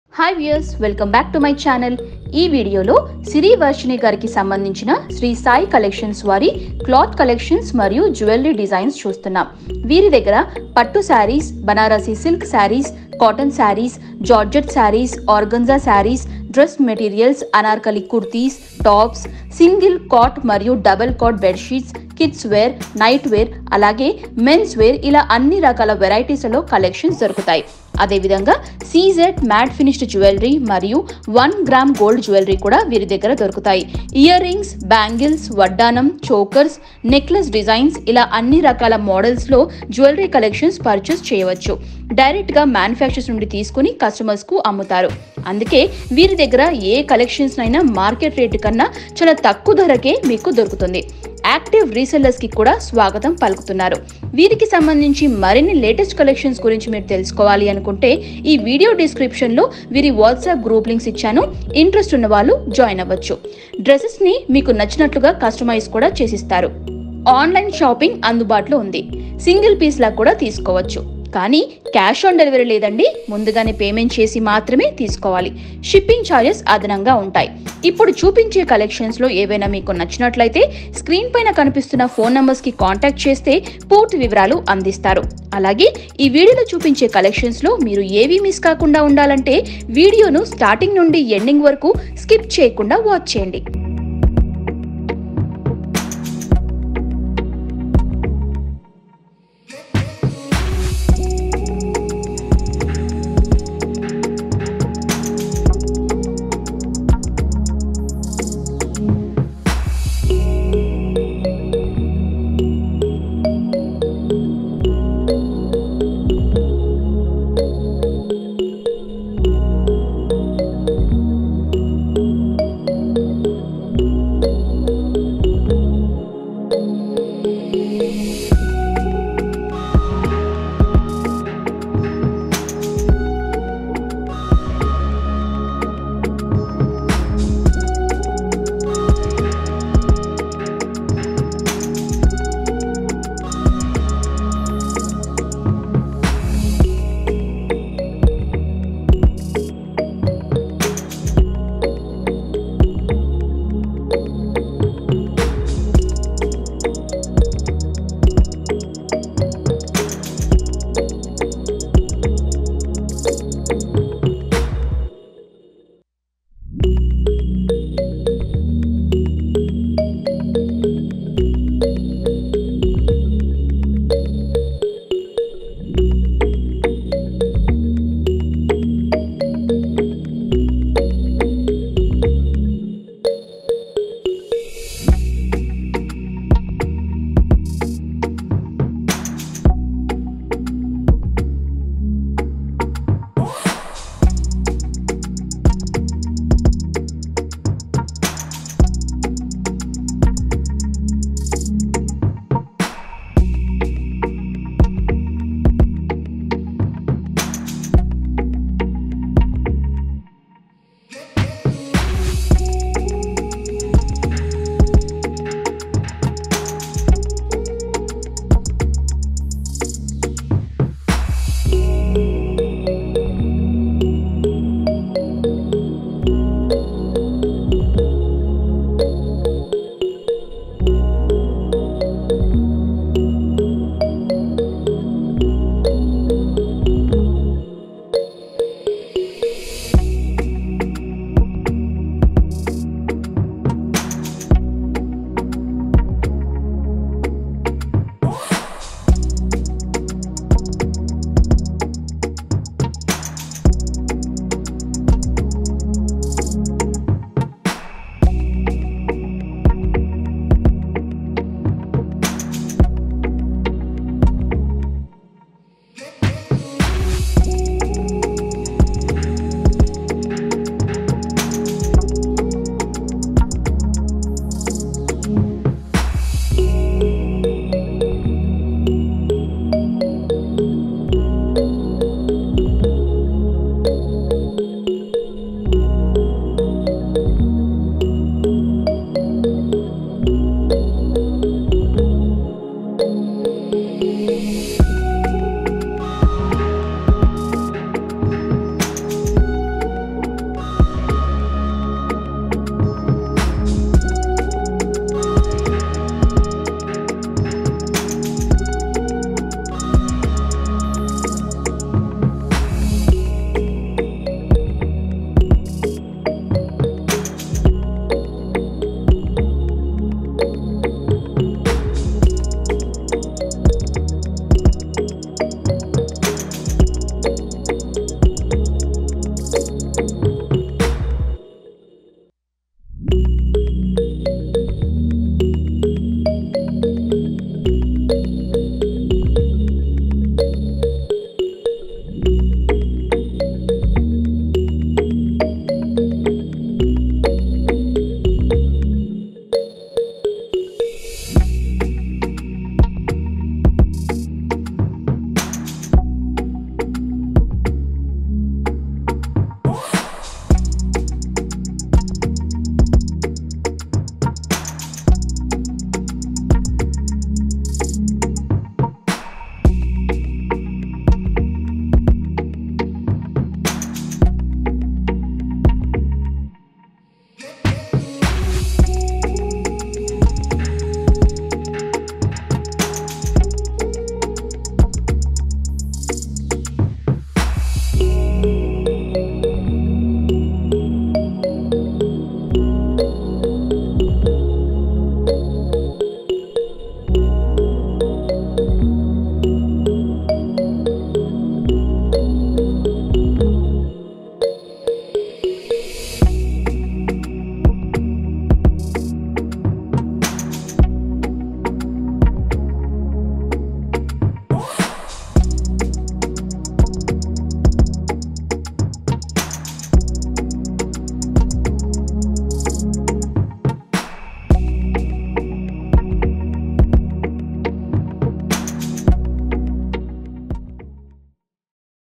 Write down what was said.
hi viewers welcome back to my channel ఈ వీడియోలో సిరి వర్షిణి గారికి సంబంధించిన శ్రీ సాయి కలెక్షన్స్ వారి క్లాత్ కలెక్షన్స్ మరియు జ్యువెలరీ డిజైన్స్ చూస్తున్నాం వీరి దగ్గర పట్టు sarees Banarasi silk sarees cotton sarees georgette sarees organza sarees dress materials Anarkali kurtis tops single cot మరియు double cot bedsheets kids wear night wear అలాగే మెన్స్ వేర్ ఇలా అన్ని రకాల వెరైటీస్లో కలెక్షన్స్ దొరుకుతాయి అదేవిధంగా సీజెడ్ మ్యాట్ ఫినిష్డ్ జ్యువెలరీ మరియు వన్ గ్రామ్ గోల్డ్ జ్యువెలరీ కూడా వీరి దగ్గర దొరుకుతాయి ఇయర్ రింగ్స్ బ్యాంగిల్స్ వడ్డానం చోకర్స్ నెక్లెస్ డిజైన్స్ ఇలా అన్ని రకాల మోడల్స్లో జ్యువెలరీ కలెక్షన్స్ పర్చేస్ చేయవచ్చు డైరెక్ట్గా మ్యానుఫ్యాక్చర్స్ నుండి తీసుకుని కస్టమర్స్కు అమ్ముతారు అందుకే వీరి దగ్గర ఏ కలెక్షన్స్ అయినా మార్కెట్ రేటు కన్నా చాలా తక్కువ ధరకే మీకు దొరుకుతుంది యాక్టివ్ రీసెల్లర్స్ కి కూడా స్వాగతం పలుకుతున్నారు వీరికి సంబంధించి మరిన్ని లేటెస్ట్ కలెక్షన్స్ గురించి మీరు తెలుసుకోవాలి అనుకుంటే ఈ వీడియో డిస్క్రిప్షన్ లో వీరి వాట్సాప్ గ్రూప్ లింక్స్ ఇచ్చాను ఇంట్రెస్ట్ ఉన్న వాళ్ళు జాయిన్ అవ్వచ్చు డ్రెస్సెస్ ని మీకు నచ్చినట్లుగా కస్టమైజ్ కూడా చేసిస్తారు ఆన్లైన్ షాపింగ్ అందుబాటులో ఉంది సింగిల్ పీస్ లా కూడా తీసుకోవచ్చు కానీ క్యాష్ ఆన్ డెలివరీ లేదండి ముందుగానే పేమెంట్ చేసి మాత్రమే తీసుకోవాలి షిప్పింగ్ ఛార్జెస్ అదనంగా ఉంటాయి ఇప్పుడు చూపించే కలెక్షన్స్ లో ఏవైనా మీకు నచ్చినట్లయితే స్క్రీన్ పైన కనిపిస్తున్న ఫోన్ నంబర్స్ కి కాంటాక్ట్ చేస్తే పూర్తి వివరాలు అందిస్తారు అలాగే ఈ వీడియోలో చూపించే కలెక్షన్స్ లో మీరు ఏవి మిస్ కాకుండా ఉండాలంటే వీడియోను స్టార్టింగ్ నుండి ఎండింగ్ వరకు స్కిప్ చేయకుండా వాచ్ చేయండి